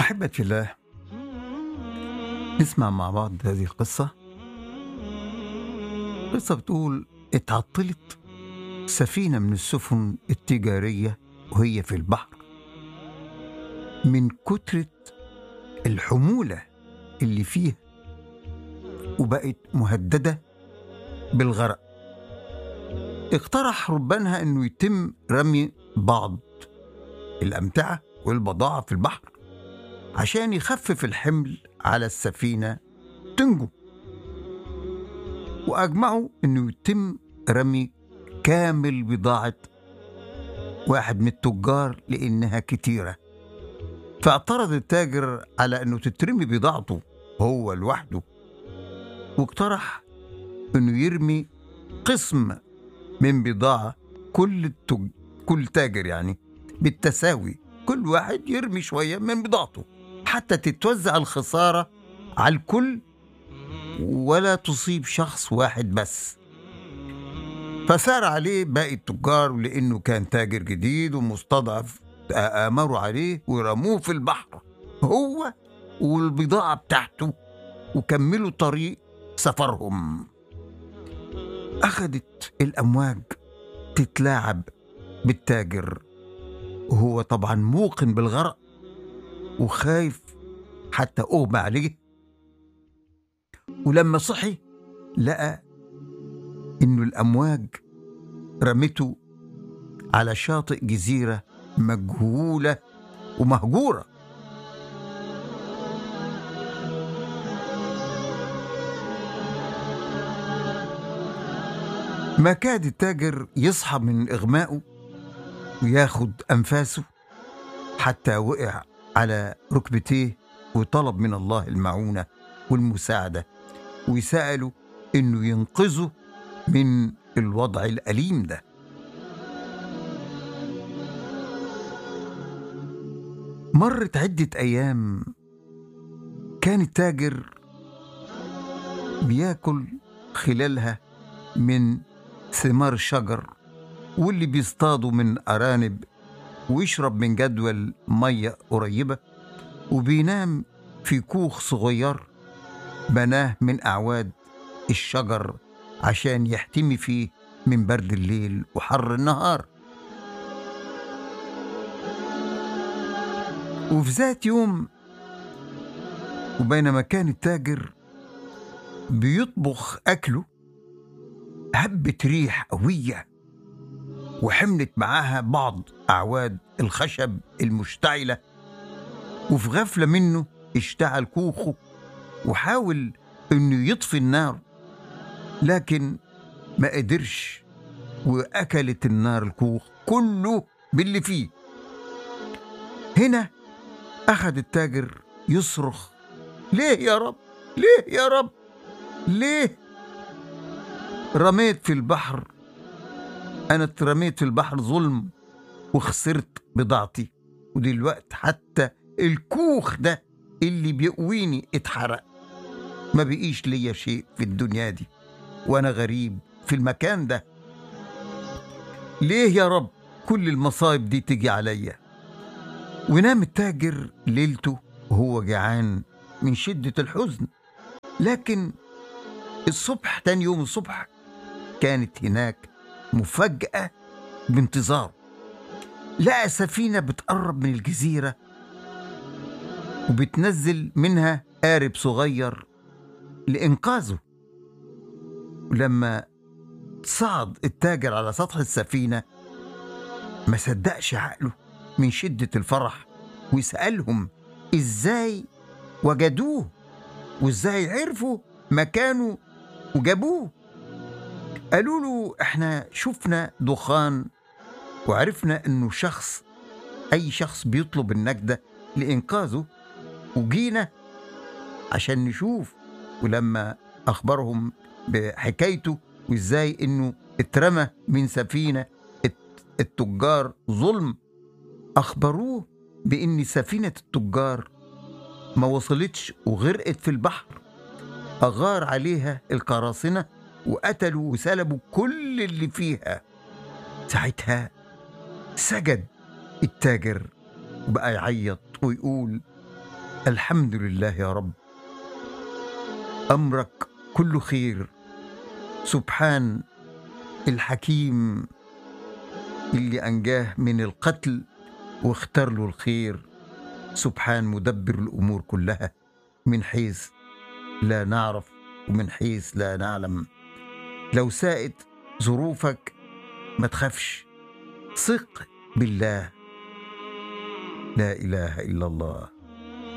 أحبتي الله نسمع مع بعض هذه القصة قصة بتقول اتعطلت سفينة من السفن التجارية وهي في البحر من كترة الحمولة اللي فيها وبقت مهددة بالغرق اقترح ربانها انه يتم رمي بعض الأمتعة والبضاعة في البحر عشان يخفف الحمل على السفينة تنجو وأجمعوا إنه يتم رمي كامل بضاعة واحد من التجار لأنها كتيرة فاعترض التاجر على إنه تترمي بضاعته هو لوحده واقترح إنه يرمي قسم من بضاعة كل التج... كل تاجر يعني بالتساوي كل واحد يرمي شوية من بضاعته حتى تتوزع الخسارة على الكل ولا تصيب شخص واحد بس فسار عليه باقي التجار لأنه كان تاجر جديد ومستضعف آمروا عليه ورموه في البحر هو والبضاعة بتاعته وكملوا طريق سفرهم أخدت الأمواج تتلاعب بالتاجر وهو طبعا موقن بالغرق وخايف حتى أغمى عليه ولما صحي لقى إنه الأمواج رمته على شاطئ جزيرة مجهولة ومهجورة ما كاد التاجر يصحى من إغمائه وياخد أنفاسه حتى وقع على ركبتيه وطلب من الله المعونة والمساعدة وسأله إنه ينقذه من الوضع الأليم ده مرت عدة أيام كان التاجر بياكل خلالها من ثمار الشجر واللي بيصطادوا من أرانب ويشرب من جدول مية قريبة وبينام في كوخ صغير بناه من أعواد الشجر عشان يحتمي فيه من برد الليل وحر النهار وفي ذات يوم وبينما كان التاجر بيطبخ أكله هبت ريح قوية وحملت معاها بعض أعواد الخشب المشتعلة وفي غفلة منه اشتعل كوخه وحاول إنه يطفي النار لكن ما قدرش وأكلت النار الكوخ كله باللي فيه هنا أخذ التاجر يصرخ ليه يا رب ليه يا رب ليه رميت في البحر أنا اترميت في البحر ظلم وخسرت بضاعتي ودلوقتي حتى الكوخ ده اللي بيقويني اتحرق ما بقيش ليا شيء في الدنيا دي وأنا غريب في المكان ده ليه يا رب كل المصايب دي تيجي عليا ونام التاجر ليلته وهو جعان من شدة الحزن لكن الصبح تاني يوم الصبح كانت هناك مفاجأة بانتظار لقى سفينة بتقرب من الجزيرة وبتنزل منها قارب صغير لإنقاذه ولما صعد التاجر على سطح السفينة ما صدقش عقله من شدة الفرح وسألهم إزاي وجدوه وإزاي عرفوا مكانه وجابوه قالوا له احنا شفنا دخان وعرفنا انه شخص اي شخص بيطلب النجدة لانقاذه وجينا عشان نشوف ولما اخبرهم بحكايته وازاي انه اترمى من سفينة التجار ظلم اخبروه بان سفينة التجار ما وصلتش وغرقت في البحر اغار عليها القراصنه وقتلوا وسلبوا كل اللي فيها ساعتها سجد التاجر وبقى يعيط ويقول الحمد لله يا رب امرك كله خير سبحان الحكيم اللي انجاه من القتل واختار له الخير سبحان مدبر الامور كلها من حيث لا نعرف ومن حيث لا نعلم لو ساءت ظروفك ما تخافش ثق بالله لا اله الا الله